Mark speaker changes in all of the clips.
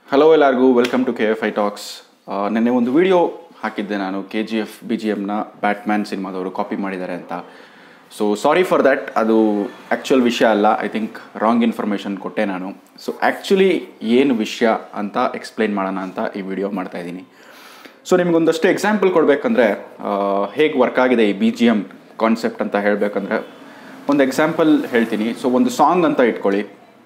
Speaker 1: hello ಎಲ್ಲರಿಗೂ welcome to K F I talks ನಿನ್ನೆ ಒಂದು ವಿಡಿಯೋ ಹಾಕಿದ್ದೆ ನಾನು K G F B G ಎಮ್ನ ಬ್ಯಾಟ್ಮ್ಯಾನ್ ಸಿನಿಮಾದವರು ಕಾಪಿ ಮಾಡಿದ್ದಾರೆ ಅಂತ ಸೊ ಸಾರಿ ಫಾರ್ ದ್ಯಾಟ್ ಅದು ಆ್ಯಕ್ಚುಯಲ್ ವಿಷಯ ಅಲ್ಲ ಐ ಥಿಂಕ್ ರಾಂಗ್ ಇನ್ಫಾರ್ಮೇಷನ್ ಕೊಟ್ಟೆ ನಾನು ಸೊ ಆ್ಯಕ್ಚುಲಿ ಏನು ವಿಷಯ ಅಂತ ಎಕ್ಸ್ಪ್ಲೈನ್ ಮಾಡೋಣ ಅಂತ ಈ ವಿಡಿಯೋ ಮಾಡ್ತಾ ಇದ್ದೀನಿ ಸೊ ನಿಮಗೊಂದಷ್ಟು ಎಕ್ಸಾಂಪಲ್ ಕೊಡಬೇಕಂದ್ರೆ ಹೇಗೆ ವರ್ಕ್ ಆಗಿದೆ ಈ ಬಿ ಜಿ ಎಮ್ ಕಾನ್ಸೆಪ್ಟ್ ಅಂತ ಹೇಳಬೇಕಂದ್ರೆ ಒಂದು ಎಕ್ಸಾಂಪಲ್ ಹೇಳ್ತೀನಿ ಸೊ ಒಂದು ಸಾಂಗ್ ಅಂತ ಇಟ್ಕೊಳ್ಳಿ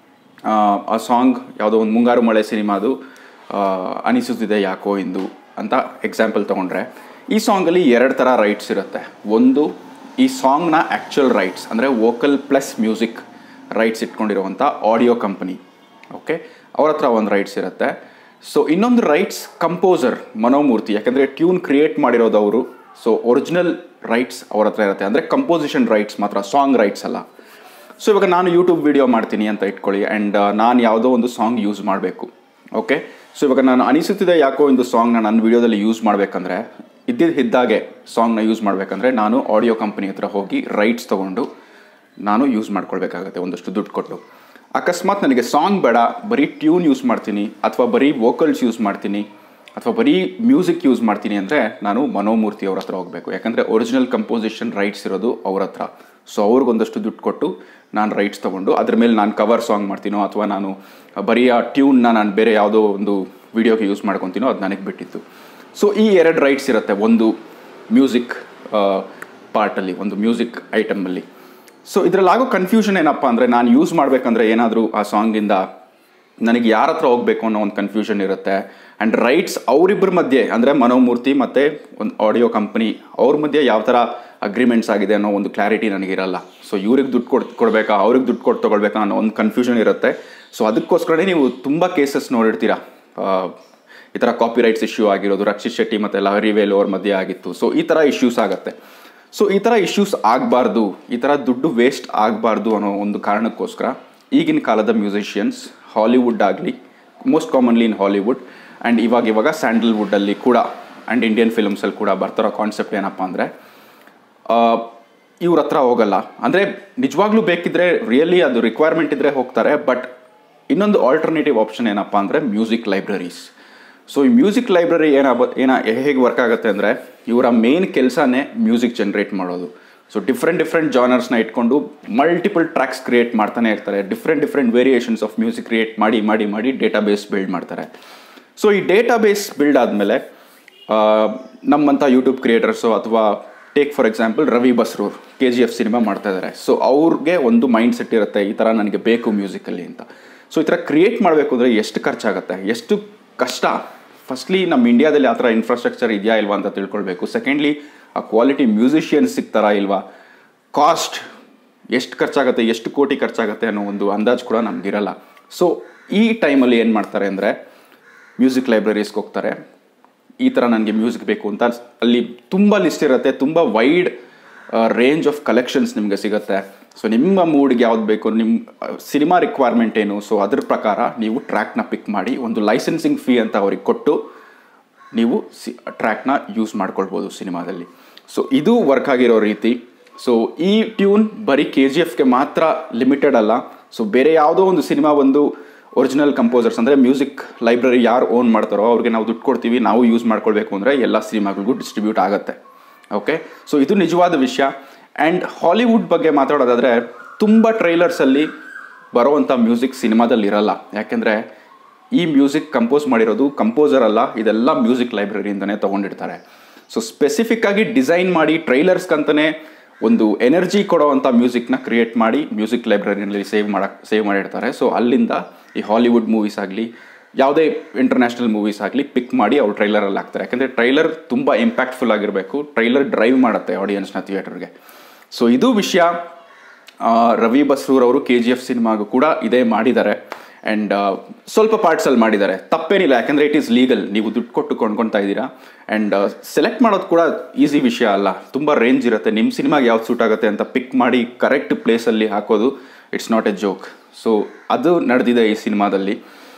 Speaker 1: ಆ, ಆ ಸಾಂಗ್ ಯಾವುದೋ ಒಂದು ಮುಂಗಾರು ಮಳೆ ಸಿನಿಮಾದು ಆ, ಅನಿಸುತ್ತಿದೆ ಯಾಕೋ ಇಂದು ಅಂತ ಎಕ್ಸಾಂಪಲ್ ತೊಗೊಂಡ್ರೆ ಈ ಸಾಂಗಲ್ಲಿ ಎರಡು ಥರ ರೈಟ್ಸ್ ಇರುತ್ತೆ ಒಂದು ಈ ಸಾಂಗ್ನ ಆ್ಯಕ್ಚುಯಲ್ ರೈಟ್ಸ್ ಅಂದರೆ ವೋಕಲ್ ಪ್ಲಸ್ ಮ್ಯೂಸಿಕ್ ರೈಟ್ಸ್ ಇಟ್ಕೊಂಡಿರುವಂಥ ಆಡಿಯೋ ಕಂಪನಿ ಓಕೆ ಅವ್ರ ಹತ್ರ ಒಂದು ರೈಟ್ಸ್ ಇರುತ್ತೆ ಸೊ ಇನ್ನೊಂದು ರೈಟ್ಸ್ ಕಂಪೋಸರ್ ಮನೋಮೂರ್ತಿ ಯಾಕಂದರೆ ಟ್ಯೂನ್ ಕ್ರಿಯೇಟ್ ಮಾಡಿರೋದು ಅವರು ಸೊ ಒರಿಜಿನಲ್ ರೈಟ್ಸ್ ಅವ್ರ ಹತ್ರ ಇರುತ್ತೆ ಅಂದರೆ ಕಂಪೋಸಿಷನ್ ರೈಟ್ಸ್ ಮಾತ್ರ ಸಾಂಗ್ ರೈಟ್ಸ್ ಅಲ್ಲ ಸೊ ಇವಾಗ ನಾನು ಯೂಟ್ಯೂಬ್ ವಿಡಿಯೋ ಮಾಡ್ತೀನಿ ಅಂತ ಇಟ್ಕೊಳ್ಳಿ ಆ್ಯಂಡ್ ನಾನು ಯಾವುದೋ ಒಂದು ಸಾಂಗ್ ಯೂಸ್ ಮಾಡಬೇಕು ಓಕೆ ಸೊ ಇವಾಗ ನಾನು ಅನಿಸುತ್ತಿದೆ ಯಾಕೋ ಒಂದು ಸಾಂಗ್ನ ನನ್ನ ವಿಡಿಯೋದಲ್ಲಿ ಯೂಸ್ ಮಾಡಬೇಕಂದ್ರೆ ಇದ್ದಿದ್ದು ಇದ್ದಾಗೆ ಸಾಂಗ್ನ ಯೂಸ್ ಮಾಡಬೇಕಂದ್ರೆ ನಾನು ಆಡಿಯೋ ಕಂಪ್ನಿ ಹತ್ರ ಹೋಗಿ ರೈಟ್ಸ್ ತೊಗೊಂಡು ನಾನು ಯೂಸ್ ಮಾಡ್ಕೊಳ್ಬೇಕಾಗತ್ತೆ ಒಂದಷ್ಟು ದುಡ್ಡು ಕೊಟ್ಟು ಅಕಸ್ಮಾತ್ ನನಗೆ ಸಾಂಗ್ ಬೇಡ ಬರೀ ಟ್ಯೂನ್ ಯೂಸ್ ಮಾಡ್ತೀನಿ ಅಥವಾ ಬರೀ ವೋಕಲ್ಸ್ ಯೂಸ್ ಮಾಡ್ತೀನಿ ಅಥವಾ ಬರೀ ಮ್ಯೂಸಿಕ್ ಯೂಸ್ ಮಾಡ್ತೀನಿ ಅಂದರೆ ನಾನು ಮನೋಮೂರ್ತಿ ಅವ್ರ ಹತ್ರ ಹೋಗಬೇಕು ಯಾಕಂದರೆ ಒರಿಜಿನಲ್ ಕಂಪೋಸಿಷನ್ ರೈಟ್ಸ್ ಇರೋದು ಅವ್ರ ಹತ್ರ ಸೊ ಅವ್ರಿಗೊಂದಷ್ಟು ದುಡ್ಡು ಕೊಟ್ಟು ನಾನು ರೈಟ್ಸ್ ತೊಗೊಂಡು ಅದ್ರ ಮೇಲೆ ನಾನು ಕವರ್ ಸಾಂಗ್ ಮಾಡ್ತೀನೋ ಅಥವಾ ನಾನು ಬರೀ ಆ ಟ್ಯೂನ್ನ ನಾನು ಬೇರೆ ಯಾವುದೋ ಒಂದು ವಿಡಿಯೋಗೆ ಯೂಸ್ ಮಾಡ್ಕೊತೀನೋ ಅದು ನನಗೆ ಬಿಟ್ಟಿತ್ತು ಸೊ ಈ ಎರಡು ರೈಟ್ಸ್ ಇರುತ್ತೆ ಒಂದು ಮ್ಯೂಸಿಕ್ ಪಾರ್ಟಲ್ಲಿ ಒಂದು ಮ್ಯೂಸಿಕ್ ಐಟಮಲ್ಲಿ ಸೊ ಇದರಲ್ಲಾಗೋ ಕನ್ಫ್ಯೂಷನ್ ಏನಪ್ಪ ಅಂದರೆ ನಾನು ಯೂಸ್ ಮಾಡಬೇಕಂದ್ರೆ ಏನಾದರೂ ಆ ಸಾಂಗಿಂದ ನನಗೆ ಯಾರ ಹತ್ರ ಹೋಗಬೇಕು ಅನ್ನೋ ಒಂದು ಕನ್ಫ್ಯೂಷನ್ ಇರುತ್ತೆ ಆ್ಯಂಡ್ ರೈಟ್ಸ್ ಅವರಿಬ್ಬರ ಮಧ್ಯೆ ಅಂದರೆ ಮನೋಮೂರ್ತಿ ಮತ್ತು ಒಂದು ಆಡಿಯೋ ಕಂಪ್ನಿ ಅವ್ರ ಮಧ್ಯೆ ಯಾವ ಥರ ಅಗ್ರಿಮೆಂಟ್ಸ್ ಆಗಿದೆ ಅನ್ನೋ ಒಂದು ಕ್ಲಾರಿಟಿ ನನಗಿರಲ್ಲ ಸೊ ಇವ್ರಿಗೆ ದುಡ್ಡು ಕೊಡ್ ಕೊಡಬೇಕಾ ಅವ್ರಿಗೆ ದುಡ್ಡು ಕೊಟ್ಟು ತೊಗೊಳ್ಬೇಕಾ ಅನ್ನೋ ಒಂದು ಕನ್ಫ್ಯೂಷನ್ ಇರುತ್ತೆ ಸೊ ಅದಕ್ಕೋಸ್ಕರನೇ ನೀವು ತುಂಬ ಕೇಸಸ್ ನೋಡಿರ್ತೀರಾ ಆ, ಈ ಥರ ಕಾಪಿ ರೈಟ್ಸ್ ಇಶ್ಯೂ ಆಗಿರೋದು ರಕ್ಷಿತ್ ಶೆಟ್ಟಿ ಮತ್ತು ಲಹರಿ ವೇಲು ಅವ್ರ ಮಧ್ಯೆ ಆಗಿತ್ತು ಸೊ ಈ ಥರ ಇಶ್ಯೂಸ್ ಆಗುತ್ತೆ ಸೊ ಈ ಥರ ಇಶ್ಯೂಸ್ ಆಗಬಾರ್ದು ಈ ಥರ ದುಡ್ಡು ವೇಸ್ಟ್ ಆಗಬಾರ್ದು ಅನ್ನೋ ಒಂದು ಕಾರಣಕ್ಕೋಸ್ಕರ ಈಗಿನ ಕಾಲದ ಮ್ಯೂಸಿಷಿಯನ್ಸ್ ಹಾಲಿವುಡ್ ಆಗಲಿ most commonly in Hollywood and ಇವಾಗ ಇವಾಗ ಸ್ಯಾಂಡಲ್ವುಡ್ಡಲ್ಲಿ ಕೂಡ ಆ್ಯಂಡ್ ಇಂಡಿಯನ್ ಫಿಲ್ಮ್ಸಲ್ಲಿ ಕೂಡ ಬರ್ತಿರೋ ಕಾನ್ಸೆಪ್ಟ್ ಏನಪ್ಪ ಅಂದರೆ ಇವ್ರ ಹತ್ರ ಹೋಗಲ್ಲ ಅಂದರೆ ನಿಜವಾಗ್ಲೂ ಬೇಕಿದ್ರೆ ರಿಯಲಿ ಅದು ರಿಕ್ವೈರ್ಮೆಂಟ್ ಇದ್ದರೆ ಹೋಗ್ತಾರೆ ಬಟ್ ಇನ್ನೊಂದು ಆಲ್ಟರ್ನೇಟಿವ್ ಆಪ್ಷನ್ ಏನಪ್ಪ ಅಂದರೆ ಮ್ಯೂಸಿಕ್ ಲೈಬ್ರರೀಸ್ ಸೊ ಈ ಮ್ಯೂಸಿಕ್ ಲೈಬ್ರರಿ ಏನಾಗ ಏನ ಹೇಗೆ ವರ್ಕ್ ಆಗುತ್ತೆ ಅಂದರೆ ಇವರ ಮೇನ್ ಕೆಲಸನೇ ಮ್ಯೂಸಿಕ್ ಜನ್ರೇಟ್ ಮಾಡೋದು ಸೊ ಡಿಫ್ರೆಂಟ್ ಡಿಫ್ರೆಂಟ್ ಜಾನರ್ಸ್ನ ಇಟ್ಕೊಂಡು ಮಲ್ಟಿಪಲ್ ಟ್ರ್ಯಾಕ್ಸ್ ಕ್ರಿಯೇಟ್ ಮಾಡ್ತಾನೆ ಇರ್ತಾರೆ different different variations of music create ಮಾಡಿ ಮಾಡಿ ಮಾಡಿ ಡೇಟಾ ಬೇಸ್ ಬಿಲ್ಡ್ ಮಾಡ್ತಾರೆ ಸೊ ಈ ಡೇಟಾ ಬೇಸ್ ಬಿಲ್ಡ್ ಆದಮೇಲೆ ನಮ್ಮಂಥ ಯೂಟ್ಯೂಬ್ ಕ್ರಿಯೇಟರ್ಸು ಅಥವಾ take for example Ravi Basrur K G F ಸಿನಿಮಾ ಮಾಡ್ತಾ ಇದ್ದಾರೆ ಸೊ ಅವ್ರಿಗೆ ಒಂದು ಮೈಂಡ್ ಸೆಟ್ ಇರುತ್ತೆ ಈ ಥರ ನನಗೆ ಬೇಕು ಮ್ಯೂಸಿಕಲ್ಲಿ ಅಂತ ಸೊ ಈ ಥರ ಕ್ರಿಯೇಟ್ ಮಾಡಬೇಕು ಅಂದರೆ ಎಷ್ಟು ಖರ್ಚಾಗುತ್ತೆ ಎಷ್ಟು ಕಷ್ಟ ಫಸ್ಟ್ಲಿ ನಮ್ಮ ಇಂಡಿಯಾದಲ್ಲಿ ಆ ಥರ ಇನ್ಫ್ರಾಸ್ಟ್ರಕ್ಚರ್ ಇದೆಯಾ ಇಲ್ವಾ ಅಂತ ತಿಳ್ಕೊಳ್ಬೇಕು ಸೆಕೆಂಡ್ಲಿ ಆ ಕ್ವಾಲಿಟಿ ಮ್ಯೂಸಿಷಿಯನ್ಸ್ ಸಿಗ್ತಾರಾ ಇಲ್ವಾ ಕಾಸ್ಟ್ ಎಷ್ಟು ಖರ್ಚಾಗುತ್ತೆ ಎಷ್ಟು ಕೋಟಿ ಖರ್ಚಾಗುತ್ತೆ ಅನ್ನೋ ಒಂದು ಅಂದಾಜು ಕೂಡ ನಮಗಿರಲ್ಲ ಸೊ ಈ ಟೈಮಲ್ಲಿ ಏನು ಮಾಡ್ತಾರೆ ಅಂದರೆ ಮ್ಯೂಸಿಕ್ ಲೈಬ್ರರೀಸ್ಗೆ ಹೋಗ್ತಾರೆ ಈ ಥರ ನನಗೆ ಮ್ಯೂಸಿಕ್ ಬೇಕು ಅಂತ ಅಲ್ಲಿ ತುಂಬ ಲಿಸ್ಟ್ ಇರುತ್ತೆ ತುಂಬ ವೈಡ್ ರೇಂಜ್ ಆಫ್ ಕಲೆಕ್ಷನ್ಸ್ ನಿಮಗೆ ಸಿಗುತ್ತೆ ಸೊ ನಿಮ್ಮ ಮೂಡ್ಗೆ ಯಾವ್ದು ಬೇಕು ನಿಮ್ಮ ಸಿನಿಮಾ ರಿಕ್ವೈರ್ಮೆಂಟ್ ಏನು ಸೊ ಅದ್ರ ಪ್ರಕಾರ ನೀವು ಟ್ರ್ಯಾಕ್ನ ಪಿಕ್ ಮಾಡಿ ಒಂದು ಲೈಸೆನ್ಸಿಂಗ್ ಫೀ ಅಂತ ಅವ್ರಿಗೆ ಕೊಟ್ಟು ನೀವು ಸಿ ಟ್ರ್ಯಾಕ್ನ ಯೂಸ್ ಮಾಡ್ಕೊಳ್ಬೋದು ಸಿನಿಮಾದಲ್ಲಿ ಸೊ ಇದು ವರ್ಕ್ ಆಗಿರೋ ರೀತಿ ಸೊ ಈ ಟ್ಯೂನ್ ಬರೀ ಕೆ ಜಿ ಎಫ್ಗೆ ಮಾತ್ರ ಲಿಮಿಟೆಡ್ ಅಲ್ಲ ಸೊ ಬೇರೆ ಯಾವುದೋ ಒಂದು ಸಿನಿಮಾ ಒಂದು ಒರಿಜಿನಲ್ ಕಂಪೋಸರ್ಸ್ ಅಂದರೆ ಮ್ಯೂಸಿಕ್ ಲೈಬ್ರರಿ ಯಾರು ಓನ್ ಮಾಡ್ತಾರೋ ಅವ್ರಿಗೆ ನಾವು ದುಡ್ಡು ಕೊಡ್ತೀವಿ ನಾವು ಯೂಸ್ ಮಾಡ್ಕೊಳ್ಬೇಕು ಅಂದರೆ ಎಲ್ಲ ಸಿನಿಮಾಗಳಿಗೂ ಡಿಸ್ಟ್ರಿಬ್ಯೂಟ್ ಆಗುತ್ತೆ ಓಕೆ ಸೊ ಇದು ನಿಜವಾದ ವಿಷಯ ಆ್ಯಂಡ್ ಹಾಲಿವುಡ್ ಬಗ್ಗೆ ಮಾತಾಡೋದಾದರೆ ತುಂಬ ಟ್ರೈಲರ್ಸಲ್ಲಿ ಬರೋವಂಥ ಮ್ಯೂಸಿಕ್ ಸಿನಿಮಾದಲ್ಲಿ ಇರಲ್ಲ ಯಾಕೆಂದರೆ ಈ ಮ್ಯೂಸಿಕ್ ಕಂಪೋಸ್ ಮಾಡಿರೋದು ಕಂಪೋಸರ್ ಅಲ್ಲ ಇದೆಲ್ಲ ಮ್ಯೂಸಿಕ್ ಲೈಬ್ರರಿಯಿಂದನೇ ತೊಗೊಂಡಿರ್ತಾರೆ ಸೊ ಸ್ಪೆಸಿಫಿಕ್ ಆಗಿ ಡಿಸೈನ್ ಮಾಡಿ ಟ್ರೈಲರ್ಸ್ಗಂತಲೇ ಒಂದು ಎನರ್ಜಿ ಕೊಡೋವಂಥ ಮ್ಯೂಸಿಕ್ನ ಕ್ರಿಯೇಟ್ ಮಾಡಿ ಮ್ಯೂಸಿಕ್ ಲೈಬ್ರರಿನಲ್ಲಿ ಸೇವ್ ಮಾಡಕ್ಕೆ ಸೇವ್ ಮಾಡಿರ್ತಾರೆ ಸೊ ಅಲ್ಲಿಂದ ಈ ಹಾಲಿವುಡ್ ಮೂವೀಸ್ ಆಗಲಿ ಯಾವುದೇ ಇಂಟರ್ನ್ಯಾಷನಲ್ ಮೂವೀಸ್ ಆಗಲಿ ಪಿಕ್ ಮಾಡಿ ಅವ್ರು ಟ್ರೈಲರಲ್ಲಿ ಹಾಕ್ತಾರೆ ಯಾಕಂದರೆ ಟ್ರೈಲರ್ ತುಂಬ ಇಂಪ್ಯಾಕ್ಟ್ಫುಲ್ ಆಗಿರಬೇಕು ಟ್ರೈಲರ್ ಡ್ರೈವ್ ಮಾಡುತ್ತೆ ಆಡಿಯನ್ಸ್ನ ಥಿಯೇಟರ್ಗೆ ಸೊ ಇದು ವಿಷಯ ಆ, ರವಿ ಬಸ್ರೂರ್ ಅವರು ಕೆ ಜಿ ಎಫ್ ಸಿನಿಮಾಗೂ ಕೂಡ ಇದೇ ಮಾಡಿದ್ದಾರೆ ಆ್ಯಂಡ್ ಸ್ವಲ್ಪ ಪಾರ್ಟ್ಸಲ್ಲಿ ಮಾಡಿದ್ದಾರೆ ತಪ್ಪೇನಿಲ್ಲ ಯಾಕಂದರೆ ಇಟ್ ಈಸ್ ಲೀಗಲ್ ನೀವು ದುಡ್ಡು ಕೊಟ್ಟು ಕೊಂಡ್ಕೊತಾ ಇದ್ದೀರಾ ಆ್ಯಂಡ್ ಸೆಲೆಕ್ಟ್ ಮಾಡೋದು ಕೂಡ ಈಸಿ ವಿಷಯ ಅಲ್ಲ ತುಂಬ ರೇಂಜ್ ಇರುತ್ತೆ ನಿಮ್ಮ ಸಿನಿಮಾಗೆ ಯಾವ್ದು ಸೂಟ್ ಆಗುತ್ತೆ ಅಂತ ಪಿಕ್ ಮಾಡಿ ಕರೆಕ್ಟ್ ಪ್ಲೇಸಲ್ಲಿ ಹಾಕೋದು it's not a joke so ಅದು ನಡೆದಿದೆ ಈ ಸಿನಿಮಾದಲ್ಲಿ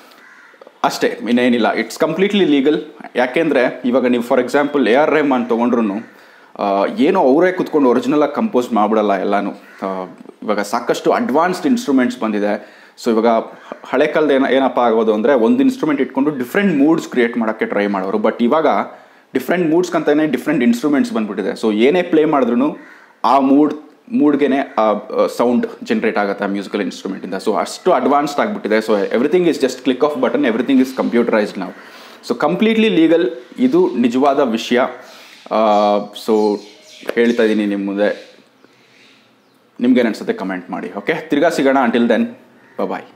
Speaker 1: ಅಷ್ಟೇ ಇನ್ನೇನಿಲ್ಲ ಇಟ್ಸ್ ಕಂಪ್ಲೀಟ್ಲಿ ಲೀಗಲ್ ಯಾಕೆಂದರೆ ಇವಾಗ ನೀವು for example A R Rahman ತೊಗೊಂಡ್ರು ಏನೋ ಅವರೇ ಕುತ್ಕೊಂಡು ಒರಿಜಿನಲಾಗಿ ಕಂಪೋಸ್ ಮಾಡಿಬಿಡಲ್ಲ ಎಲ್ಲನೂ ಆ, ಇವಾಗ ಸಾಕಷ್ಟು ಅಡ್ವಾನ್ಸ್ಡ್ ಇನ್ಸ್ಟ್ರೂಮೆಂಟ್ಸ್ ಬಂದಿದೆ ಸೊ ಇವಾಗ ಹಳೆ ಕಾಲದ ಏನ ಏನಪ್ಪ ಆಗೋದು ಅಂದರೆ ಒಂದು ಇನ್ಸ್ಟ್ರೂಮೆಂಟ್ ಇಟ್ಕೊಂಡು ಡಿಫ್ರೆಂಟ್ ಮೂಡ್ಸ್ ಕ್ರಿಯೇಟ್ ಮಾಡೋಕ್ಕೆ ಟ್ರೈ ಮಾಡೋರು ಬಟ್ ಇವಾಗ ಡಿಫ್ರೆಂಟ್ ಮೂಡ್ಸ್ಕಂತಾನೆ ಡಿಫ್ರೆಂಟ್ ಇನ್ಸ್ಟ್ರೂಮೆಂಟ್ಸ್ ಬಂದ್ಬಿಟ್ಟಿದೆ ಸೊ ಏನೇ ಪ್ಲೇ ಮಾಡಿದ್ರು ಆ ಮೂಡ್ ಮೂಡ್ಗೆ ಆ ಸೌಂಡ್ ಜನ್ರೇಟ್ ಆಗುತ್ತೆ ಆ ಮ್ಯೂಸಿಕಲ್ ಇನ್ಸ್ಟ್ರೂಮೆಂಟಿಂದ ಸೊ ಅಷ್ಟು ಅಡ್ವಾನ್ಸ್ಡ್ ಆಗಿಬಿಟ್ಟಿದೆ so everything is just click of button everything is computerised ನಾವು ಸೊ ಕಂಪ್ಲೀಟ್ಲಿ ಲೀಗಲ್ ಇದು ನಿಜವಾದ ವಿಷಯ ಸೊ ಹೇಳ್ತಾ ಇದ್ದೀನಿ ನಿಮ್ಮ ಮುಂದೆ ನಿಮ್ಗೇನು ಅನ್ಸುತ್ತೆ ಕಮೆಂಟ್ ಮಾಡಿ ಓಕೆ ತಿರ್ಗಾ ಸಿಗೋಣ ಅಂಟಿಲ್ ದೆನ್ ಬಾಯ್